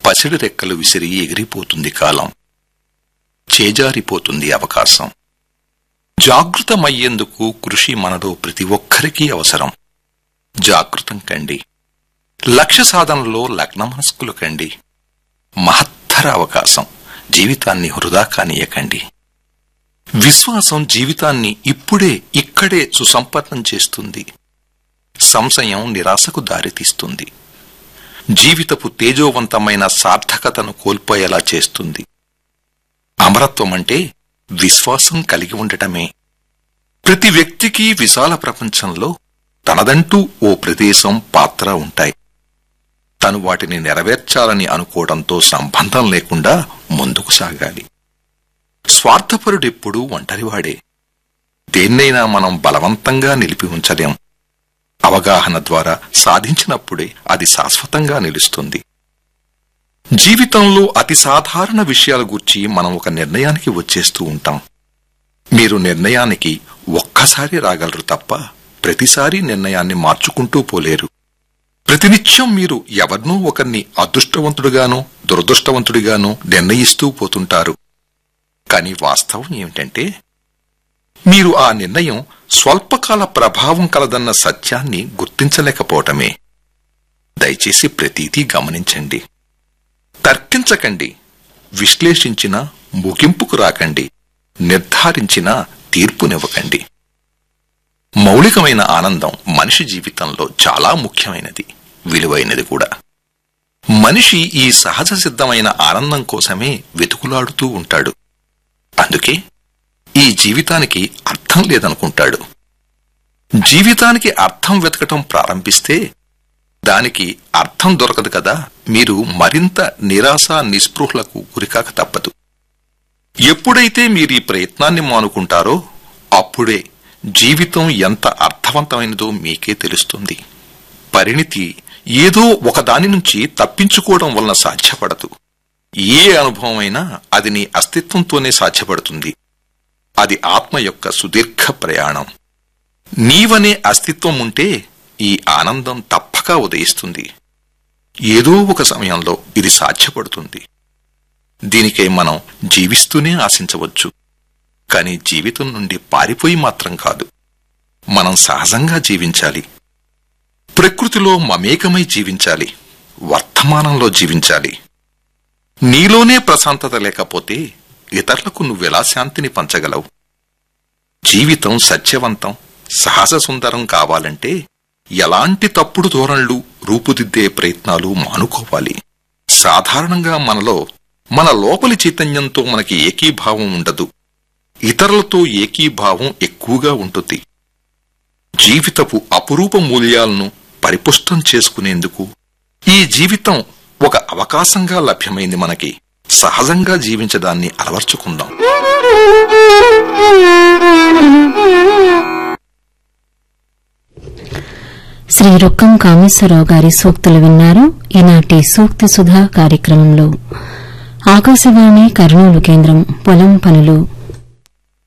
పసిడి రెక్కలు విసిరి ఎగిరిపోతుంది కాలం చేజారిపోతుంది అవకాశం జాగృతమయ్యేందుకు కృషి మనలో ప్రతి ఒక్కరికీ అవసరం జాగృతం కండి లక్ష్య సాధనలో లగ్న మనస్కులు కండి మహత్తర అవకాశం జీవితాన్ని వృధా కానీయకండి విశ్వాసం జీవితాన్ని ఇప్పుడే ఇక్కడే సుసంపన్నం చేస్తుంది సంశయం నిరాశకు దారితీస్తుంది జీవితపు తేజోవంతమైన సార్థకతను కోల్పోయేలా చేస్తుంది అమరత్వం అంటే విశ్వాసం కలిగి ఉండటమే ప్రతి వ్యక్తికి విశాల ప్రపంచంలో తనదంటూ ఓ ప్రదేశం పాత్ర ఉంటాయి తను వాటిని నెరవేర్చాలని అనుకోవడంతో సంబంధం లేకుండా ముందుకు సాగాలి స్వార్థపరుడెప్పుడూ ఒంటరివాడే దేన్నైనా మనం బలవంతంగా నిలిపి ఉంచలేం అవగాహన ద్వారా సాధించినప్పుడే అది శాశ్వతంగా నిలుస్తుంది జీవితంలో అతి సాధారణ విషయాల గురించి మనం ఒక నిర్ణయానికి వచ్చేస్తూ ఉంటాం మీరు నిర్ణయానికి ఒక్కసారి రాగలరు తప్ప ప్రతిసారి నిర్ణయాన్ని మార్చుకుంటూ పోలేరు ప్రతినిత్యం మీరు ఎవరినో ఒకరిని అదృష్టవంతుడిగానో దురదృష్టవంతుడిగానో నిర్ణయిస్తూ పోతుంటారు కాని వాస్తవం ఏమిటంటే మీరు ఆ నిర్ణయం స్వల్పకాల ప్రభావం కలదన్న సత్యాన్ని గుర్తించలేకపోవటమే దయచేసి ప్రతీదీ గమనించండి తర్కించకండి విశ్లేషించిన ముగింపుకు రాకండి నిర్ధారించిన తీర్పునివ్వకండి మౌలికమైన ఆనందం మనిషి జీవితంలో చాలా ముఖ్యమైనది విలువైనది కూడా మనిషి ఈ సహజ సిద్ధమైన ఆనందం కోసమే వెతుకులాడుతూ ఉంటాడు అందుకే ఈ జీవితానికి అర్థం లేదనుకుంటాడు జీవితానికి అర్థం వెతకటం ప్రారంభిస్తే దానికి అర్థం దొరకదు కదా మీరు మరింత నిరాశ నిస్పృహలకు గురికాక తప్పదు ఎప్పుడైతే మీరు ఈ ప్రయత్నాన్ని మానుకుంటారో అప్పుడే జీవితం ఎంత అర్థవంతమైనదో మీకే తెలుస్తుంది పరిణితి ఏదో ఒకదాని నుంచి తప్పించుకోవడం వలన సాధ్యపడదు ఏ అనుభవమైనా అది నీ అస్తిత్వంతోనే సాధ్యపడుతుంది అది ఆత్మ యొక్క సుదీర్ఘ ప్రయాణం నీవనే అస్తిత్వం ఉంటే ఈ ఆనందం తప్పక ఉదయిస్తుంది ఏదో ఒక సమయంలో ఇది సాధ్యపడుతుంది దీనికై మనం జీవిస్తూనే ఆశించవచ్చు కాని జీవితం నుండి పారిపోయి మాత్రం కాదు మనం సహజంగా జీవించాలి ప్రకృతిలో మమేకమై జీవించాలి వర్తమానంలో జీవించాలి నీలోనే ప్రశాంతత లేకపోతే ఇతరులకు నువ్వెలా శాంతిని పంచగలవు జీవితం సత్యవంతం సహజ సుందరం కావాలంటే ఎలాంటి తప్పుడు ధోరణులు రూపుదిద్దే ప్రయత్నాలు మానుకోవాలి సాధారణంగా మనలో మన లోపలి చైతన్యంతో మనకి ఏకీభావం ఉండదు ఇతరులతో ఏకీభావం ఎక్కువగా ఉంటుంది జీవితపు అపురూప మూల్యాలను పరిపుష్టం చేసుకునేందుకు ఈ జీవితం ఒక అవకాశంగా లభ్యమైంది మనకి సహజంగా జీవించడాన్ని అలవర్చుకుందాం శ్రీ రొక్కం కామేశ్వరరావు గారి సూక్తులు విన్నారు ఈనాటి సూక్తి సుధా కార్యక్రమంలో ఆకాశవాణి కర్నూలు కేంద్రం పొలం పనులు